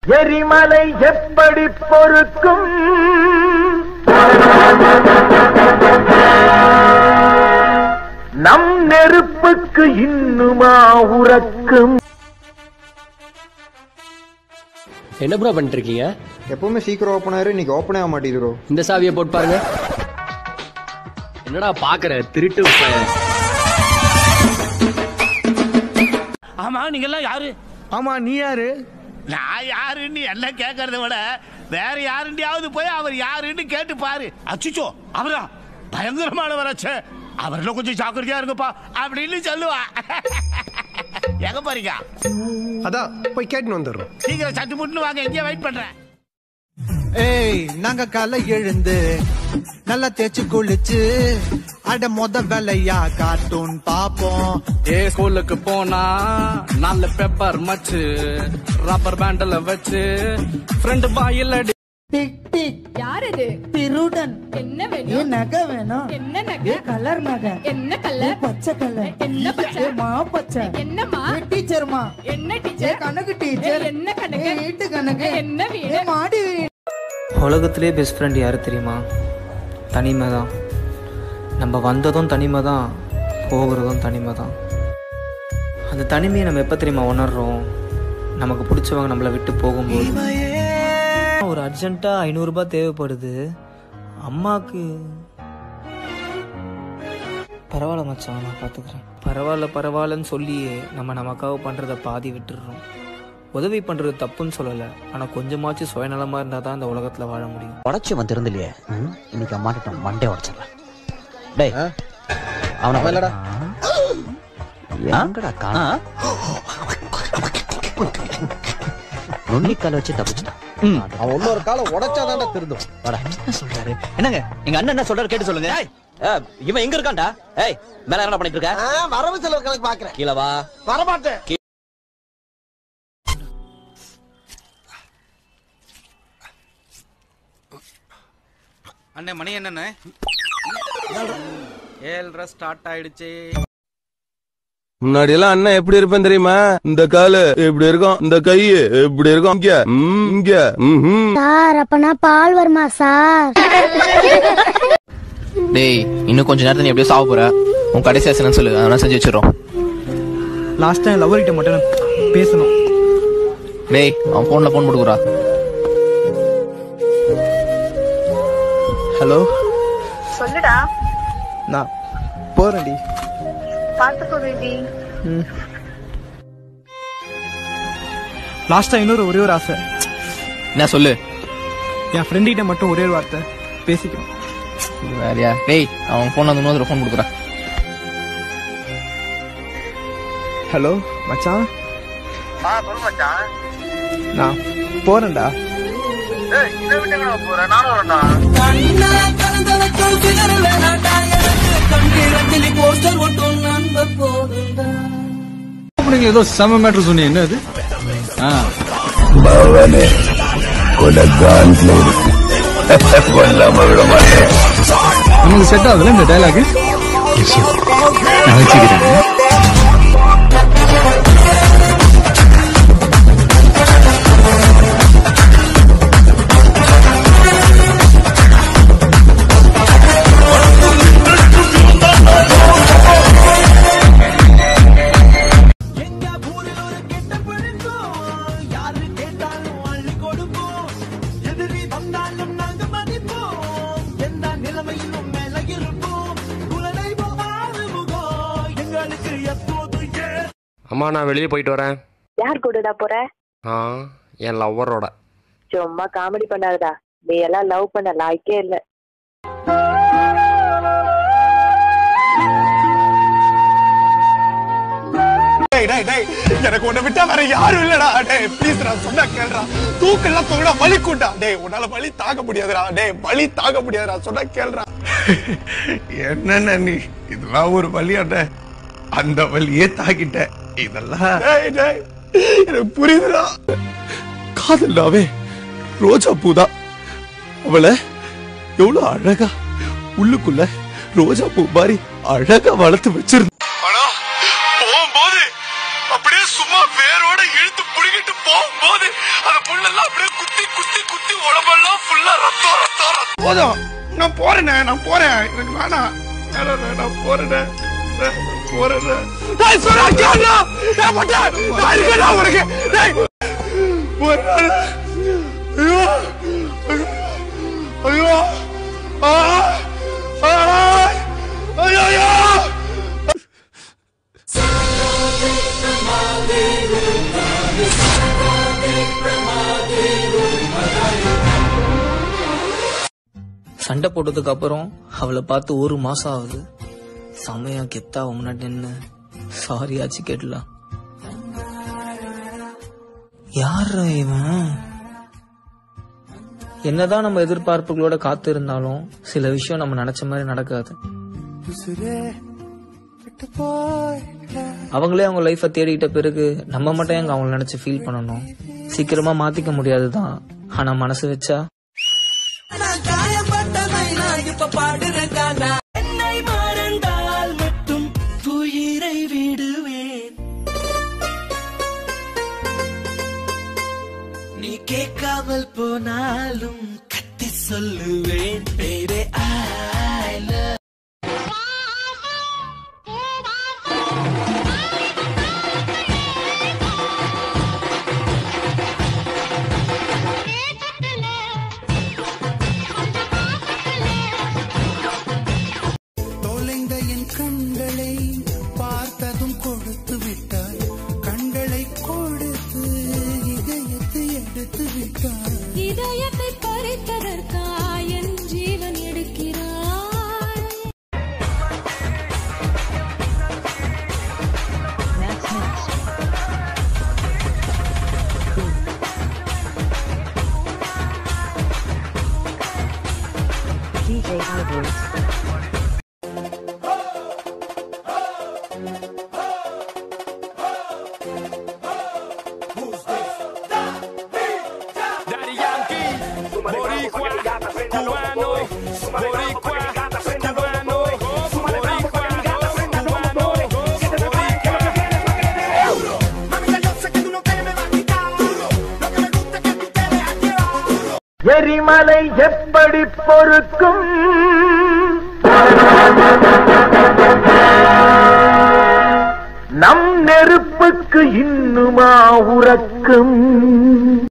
எரிமலை எப்படி பொறுக்கும் நம் நெருப்புக்கு இன்னுமா உறக்கும் என்ன ப்ரோ பண்ணிட்டு இருக்கீங்க எப்பவுமே சீக்கிரம் ஓப்பன் ஆயிரும் இன்னைக்கு ஓப்பனே ஆக மாட்டேங்குது ப்ரோ இந்த சாவியை போட்டு பாருங்க என்னடா பாக்குற திருட்டு பையன். ஆமா நீங்க எல்லாம் யாரு ஆமா நீ யாரு நான் யாருன்னு என்ன கேட்கறத விட வேற யாருண்டியாவது போய் அவர் யாருன்னு கேட்டு பாரு அச்சுச்சோ அவரா பயங்கரமானவராச்சே அவர்ல கொஞ்சம் ஜாக்கிரதையா இருங்கப்பா அப்படின்னு சொல்லுவா எங்க போறீங்க அதான் போய் கேட்டுன்னு வந்துடுறோம் சீக்கிரம் சட்டு முட்டுன்னு வாங்க எங்கேயே வெயிட் பண்றேன் ஏய் நாங்க காலை எழுந்து நல்லா தேய்ச்சு குளிச்சு அட மொத வேலையா கார்ட்டூன் பாப்போம் ஏ ஸ்கூலுக்கு போனா நாலு பேப்பர் மச்சு ரப்பர் பேண்டல வச்சு ஃப்ரெண்ட் பாயில் அடி டிக் டிக் யார் இது திருடன் என்ன ஏ வேணும் நகை வேணும் என்ன ஏ நகை கலர் நகை என்ன ஏ கலர் பச்சை கலர் என்ன பச்சை ஏ மா பச்சை என்னம்மா ஏ டீச்சர்மா என்ன ஏ டீச்சர் கணக்கு டீச்சர் என்ன ஏ கணக்கு வீட்டு கணக்கு என்ன ஏ வீடு மாடி வீடு உலகத்திலே பெஸ்ட் ஃப்ரெண்ட் யாரு தெரியுமா தனிமை தான் நம்ம வந்ததும் தனிமை தான் போகிறதும் தனிமை தான் அந்த தனிமையை நம்ம எப்போ தெரியுமா உணர்றோம் நமக்கு பிடிச்சவங்க நம்மளை விட்டு போகும்போது ஒரு அர்ஜென்ட்டாக ஐநூறுரூபா தேவைப்படுது அம்மாவுக்கு பரவாயில்ல மச்சான் நான் பார்த்துக்கிறேன் பரவாயில்ல பரவாயில்லன்னு சொல்லியே நம்ம நமக்காக பண்ணுறத பாதி விட்டுடுறோம் உதவி பண்ணுறது தப்புன்னு சொல்லலை ஆனால் கொஞ்சமாச்சும் சுயநலமாக இருந்தால் தான் இந்த உலகத்தில் வாழ முடியும் உடச்சு வந்து இருந்தில்லையே இன்னைக்கு மாட்டிட்டோம் மண்டே உடச்சிடலாம் டேய் அவனை இல்லடா. எங்கடா காணா நுண்ணிக்கால வச்சு தப்பிச்சிட்டான் அவன் இன்னொரு காலம் உடைச்சாதான்டா திருந்தும் வாடா. என்ன சொல்றாரு என்னங்க எங்க அண்ணன் என்ன சொல்றாரு கேட்டு சொல்லுங்க ஏய், இவன் எங்க இருக்கான்டா ஏய் மேல என்ன பண்ணிட்டு இருக்க வரவு செலவு கணக்கு பாக்குறேன் கீழ வா வரமாட்டேன் அண்ணே மணி என்னண்ணே ஏழ்ரை ஸ்டார்ட் ஆயிடுச்சு முன்னாடி எல்லாம் அண்ணன் எப்படி இருப்பேன் தெரியுமா இந்த காலு இப்படி இருக்கும் இந்த கை இப்படி இருக்கும் இங்க ம், இங்க ம்ஹும். சார் அப்பனா பால் வருமா சார் டேய் இன்னும் கொஞ்ச நேரத்துல நீ எப்படியோ சாவ போற உன் கடைசி ஆசனம் சொல்லு அதெல்லாம் செஞ்சு வச்சிரும் லாஸ்ட் டைம் லவர்கிட்ட மட்டும் நான் பேசணும் டேய் அவன் போன்ல போன் போட்டுக்குறா ஹலோ சொல்லுடா நான் போறேன்டி பாத்துக்கோ பேபி லாஸ்டா இன்னொரு ஒரே ஒரு ஆசை என்ன சொல்லு என் ஃப்ரெண்ட் கிட்ட மட்டும் ஒரே ஒரு வார்த்தை பேசிக்கணும் வேறையா டேய் அவன் போன்ல வந்து இன்னொரு ஃபோன் கொடுக்குறா ஹலோ மச்சான் நான் போறேன்டா ஏதோ செம மேட்ரு சொன்னீங்க என்ன அது நமக்கு செட் ஆகுதுல இந்த டைலாக் அம்மா நான் வெளியே போயிட்டு வரேன் யார் கூடடா போற ஆ என் லவ்வரோட சும்மா காமெடி பண்ணாதடா நீ எல்லாம் லவ் பண்ண லாய்க்கே இல்ல எனக்கு உன்னை விட்டா வேற யாரும் இல்லடா டேய் ப்ளீஸ் நான் சொன்னா கேளுடா தூக்கெல்லாம் தூக்கினா வலி கூண்டா டேய் உன்னால வலி தாங்க முடியாதுடா டேய் வலி தாங்க முடியாதுடா சொன்னா கேளுடா என்ன நீ இதெல்லாம் ஒரு வழியாட்ட அந்த வழியே தாக்கிட்ட இதெல்லாம் டேய் டேய் எனக்கு புரியுதுடா காதல்னாவே ரோஜா பூதான் அவளை எவ்வளவு அழகா உள்ளுக்குள்ள ரோஜா பூ மாதிரி அழகா வளர்த்து வச்சிருந்த ஆனா போகும்போது அப்படியே சும்மா வேரோட இழுத்து புடிங்கிட்டு போகும்போது அந்த புல்லெல்லாம் போதும் நான் போறேனே நான் போறேன் எனக்கு வேணாம் வேணாண்ணே, நான் போறேனே நான் போறேனே டேய் சொன்னா கேளுடா நான் மட்டும் நான் இருக்கேன்டா உனக்கு டேய் போறேன் ஐயோ ஐயோ ஆ ஆ ஐயோ ஐயோ சண்டை போட்டதுக்கு அப்புறம் அவளை பார்த்து ஒரு மாசம் ஆகுது செமையா கெத்தா அவன் முன்னாடி நின்று சாரி ஆச்சு கேட்டலாம் யாரா இவன் என்னதான் நம்ம எதிர்பார்ப்புகளோட காத்து இருந்தாலும் சில விஷயம் நம்ம நினைச்ச மாதிரி நடக்காது அவங்களே அவங்க லைஃப தேடிக்கிட்ட பிறகு நம்ம மட்டும் எங்க அவங்கள நினைச்சு ஃபீல் பண்ணணும் சீக்கிரமா மாத்திக்க முடியாதுதான் ஆனா மனசு வச்சா என்னை மறந்தால் மட்டும் உயிரை விடுவேன் நீ கேட்காமல் போனாலும் கத்தி சொல்லுவேன் baby, I love தொலைந்த என் கண்களை பார்த்ததும் கொடுத்து விட்டாய் கண்களை கொடுத்து இதயத்தை எடுத்து விட்டாய் இதயத்தை பறித்ததற்கா என் ஜீவன் எடுக்கிறாய் DJ Hybrid. Daddy Yankee, Boricua, cubano, Boricua, cubano, Boricua, cubano, எரிமலை எப்படி பொறுக்கும் நம் நெருப்புக்கு இன்னுமா உறக்கும்